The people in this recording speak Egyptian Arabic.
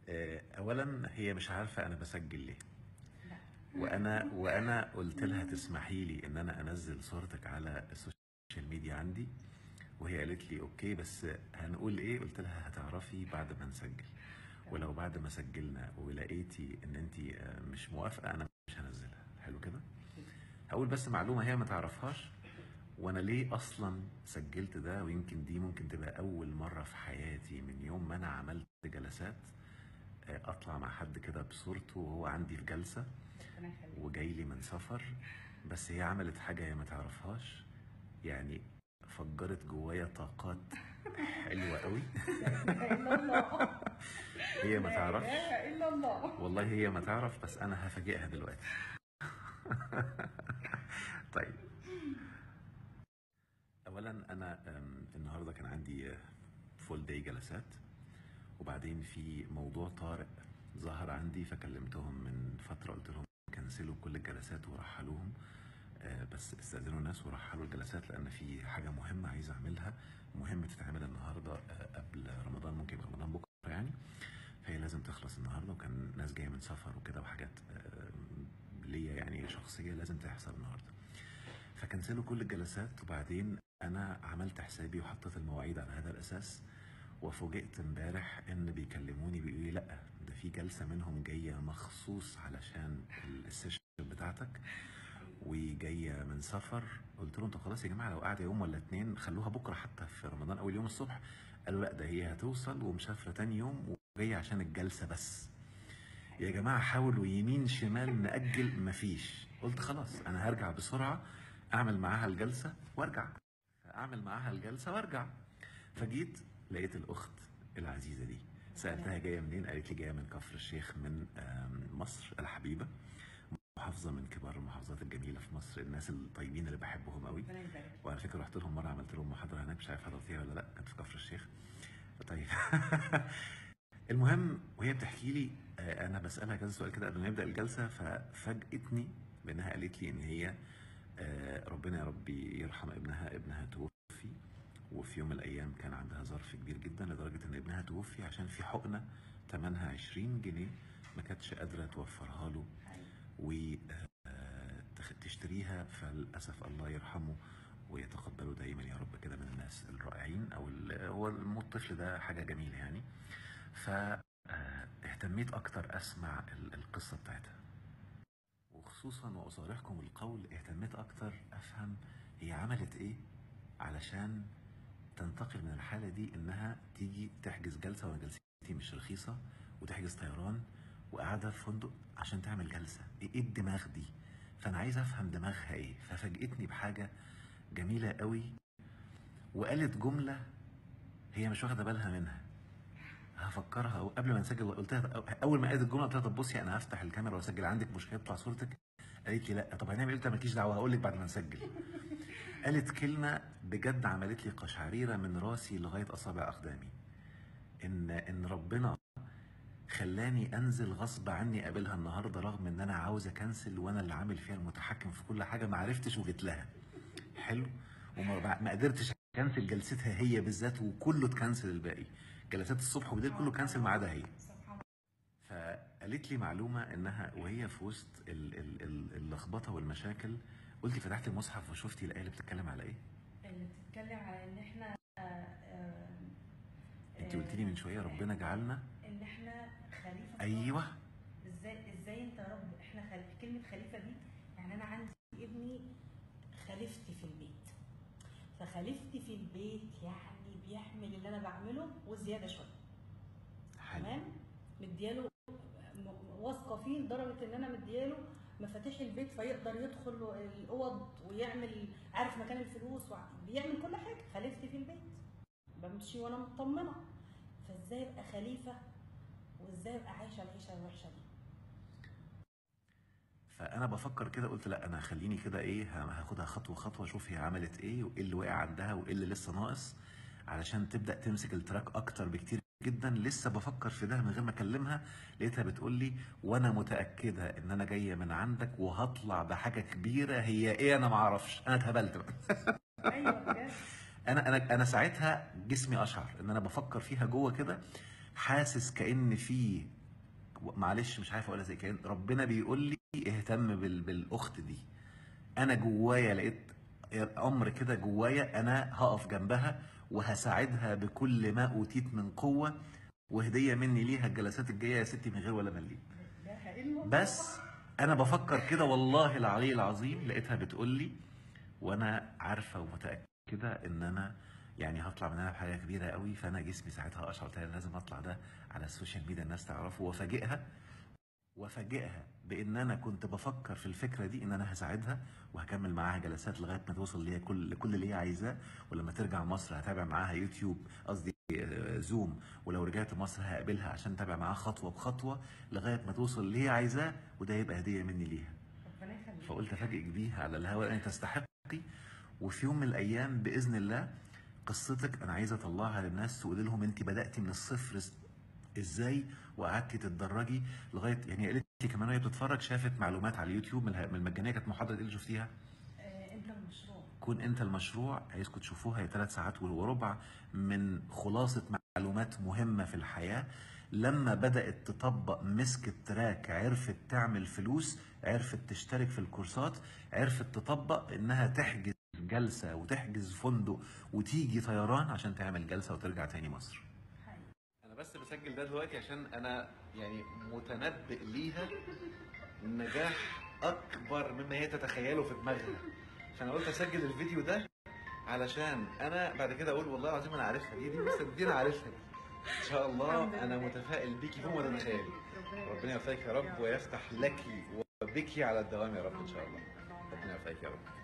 آه، اولا هي مش عارفه انا بسجل ليه وانا وانا قلت لها تسمحي لي ان انا انزل صورتك على السوشيال ميديا عندي وهي قالت لي اوكي بس هنقول ايه قلت لها هتعرفي بعد ما نسجل ولو بعد ما سجلنا ولقيتي ان انت مش موافقه انا مش هنزلها حلو كده هقول بس معلومه هي ما تعرفهاش وانا ليه اصلا سجلت ده ويمكن دي ممكن تبقى اول مره في حياتي من يوم ما انا عملت جلسات آه، اطلع مع حد كده بصورته وهو عندي في جلسه ربنا يخليك وجاي لي من سفر بس هي عملت حاجه هي ما تعرفهاش يعني فجرت جوايا طاقات حلوه قوي لا اله الا الله هي ما تعرفش لا اله الا الله والله هي ما تعرف بس انا هفاجئها دلوقتي طيب اولا انا أم، النهارده كان عندي فول داي جلسات وبعدين في موضوع طارئ ظهر عندي فكلمتهم من فتره قلت لهم كنسلوا كل الجلسات ورحلوهم آه، بس استاذنوا الناس ورحلوا الجلسات لان في حاجه مهمه عايز اعملها مهم تتعمل النهارده آه، قبل رمضان ممكن يبقى رمضان بكره يعني فهي لازم تخلص النهارده وكان ناس جايه من سفر وكده وحاجات آه، ليا يعني شخصيه لازم تحصل النهارده فكنسلوا كل الجلسات وبعدين انا عملت حسابي وحطيت المواعيد على هذا الاساس وفوجئت امبارح ان بيكلموني بيقولوا لي لا ده في جلسه منهم جايه مخصوص علشان السيشن بتاعتك وجايه من سفر قلت لهم طب خلاص يا جماعه لو قاعده يوم ولا اتنين خلوها بكره حتى في رمضان اول يوم الصبح قالوا لا ده هي هتوصل ومسافره تاني يوم وجايه عشان الجلسه بس يا جماعه حاولوا يمين شمال ناجل مفيش قلت خلاص انا هرجع بسرعه اعمل معاها الجلسه وارجع اعمل معاها الجلسه وارجع فجيت لقيت الاخت العزيزه دي سالتها جايه منين قالت لي جايه من كفر الشيخ من آم، مصر الحبيبه محافظه من كبار المحافظات الجميله في مصر الناس الطيبين اللي بحبهم قوي ربنا يبارك وعلى فكره رحت لهم مره عملت لهم محاضره هناك مش عارف حضرتيها ولا لا كانت في كفر الشيخ طيب المهم وهي بتحكي لي آه، انا بسالها كذا سؤال كده قبل ما نبدا الجلسه ففاجئتني بانها قالت لي ان هي آه، ربنا يا رب يرحم ابنها ابنها توفي وفي يوم من الايام كان عندها ظرف كبير جدا لدرجه ان ابنها توفي عشان في حقنه ثمنها 20 جنيه ما كانتش قادره توفرها له وتشتريها فللاسف الله يرحمه ويتقبله دايما يا رب كده من الناس الرائعين او ال- هو الموت الطفل ده حاجه جميله يعني فاهتميت اكتر اسمع ال- القصه بتاعتها وخصوصا واصارحكم القول اهتميت اكتر افهم هي عملت ايه علشان تنتقل من الحاله دي انها تيجي تحجز جلسه وانا جلستي مش رخيصه وتحجز طيران وقاعده في فندق عشان تعمل جلسه ايه إيه الدماغ دي فانا عايز افهم دماغها ايه ففاجئتني بحاجه جميله قوي وقالت جمله هي مش واخده بالها منها هفكرها قبل ما نسجل قلت لها اول ما قالت الجمله قلت لها طب بصي انا هفتح الكاميرا واسجل عندك مشكله تطلع صورتك قالت لي لا طب هنعمل ايه قلت لها مالكيش دعوه هقول لك بعد ما نسجل قالت كلمه بجد عملت لي قشعريره من راسي لغايه اصابع اقدامي ان ان ربنا خلاني انزل غصب عني اقابلها النهارده رغم ان انا عاوز اكنسل وانا اللي عامل فيها المتحكم في كل حاجه ما عرفتش وجيت لها حلو وما ما قدرتش اكنسل جلستها هي بالذات وكله اتكنسل الباقي جلسات الصبح وبالليل كله كنسل ما عدا هي سبحان فقالت لي معلومه انها وهي في وسط ال- ال- ال- اللخبطه والمشاكل قلتي فتحت المصحف وشفتي الايه اللي بتتكلم على ايه؟ اللي بتتكلم على ان احنا آه، آه، انت قلت لي من شويه ربنا جعلنا ان احنا خليفه ايوه ازاي ازاي انت يا رب احنا خل... كلمه خليفه دي يعني انا عندي ابني خليفتي في البيت فخليفتي في البيت يعني بيحمل اللي انا بعمله وزياده شويه حلو تمام مدياله م- واثقه فيه لدرجه ان انا مدياله مفاتيح البيت فيقدر يدخل الاوض ويعمل عارف مكان الفلوس وع- بيعمل كل حاجه خليفتي في البيت بمشي وانا مطمنه فازاي ابقى خليفه وازاي ابقى عايشه العيشه الوحشه دي فانا بفكر كده قلت لا انا خليني كده ايه ه- هاخدها خطوه خطوه اشوف هي عملت ايه وايه اللي وقع عندها وايه اللي لسه ناقص علشان تبدا تمسك التراك اكتر بكتير جدا لسه بفكر في ده من غير ما اكلمها لقيتها بتقول لي وانا متاكده ان انا جايه من عندك وهطلع بحاجه كبيره هي ايه انا ما اعرفش انا اتهبلت بقى ايوه بجد انا انا انا ساعتها جسمي اشعر ان انا بفكر فيها جوه كده حاسس كان في معلش مش عارف اقولها زي كده ربنا بيقول لي اهتم بال... بالاخت دي انا جوايا لقيت امر كده جوايا انا هقف جنبها وهساعدها بكل ما اوتيت من قوه وهديه مني ليها الجلسات الجايه يا ستي من غير ولا مليم ده حقيقي الموضوع. بس انا بفكر كده والله العلي العظيم لقيتها بتقول لي وانا عارفه ومتاكده ان انا يعني هطلع من هنا بحاجه كبيره قوي فانا جسمي ساعتها اشعر قلت لها لازم اطلع ده على السوشيال ميديا الناس تعرفه وافاجئها وافاجئها بان انا كنت بفكر في الفكره دي ان انا هساعدها وهكمل معاها جلسات لغايه ما توصل ليها كل كل اللي هي عايزاه ولما ترجع مصر هتابع معاها يوتيوب قصدي آه، زوم ولو رجعت مصر هقابلها عشان اتابع معاها خطوه بخطوه لغايه ما توصل اللي هي عايزاه وده يبقى هديه مني ليها ربنا يخليك فقلت افاجئك بيها على الهواء لان تستحقي وفي يوم من الايام باذن الله قصتك انا عايز اطلعها للناس تقول لهم انت بداتي من الصفر إز- ازاي وقعدتي تتدرجي لغايه يعني قالت لي كمان وهي بتتفرج شافت معلومات على اليوتيوب من الها- من المجانيه كانت محاضره ايه اللي شفتيها؟ آه، انت المشروع كون انت المشروع عايزكم تشوفوها هي ثلاث ساعات وربع من خلاصه معلومات مهمه في الحياه لما بدات تطبق مسكت تراك عرفت تعمل فلوس عرفت تشترك في الكورسات عرفت تطبق انها تحجز جلسه وتحجز فندق وتيجي طيران عشان تعمل جلسه وترجع تاني مصر حقيقي انا بس بسجل ده دلوقتي عشان انا يعني متنبئ ليها نجاح اكبر مما هي تتخيله في دماغها فانا قلت اسجل الفيديو ده علشان انا بعد كده اقول والله العظيم انا عارفها دي دي بس دي انا عارفها ان شاء الله الحمد انا لله. متفائل بيكي فوق ما ربنا تتخيلي يخليك، ربنا يوفقك يا رب ويفتح لك وبك على الدوام يا رب ان شاء الله ربنا يوفقك يا رب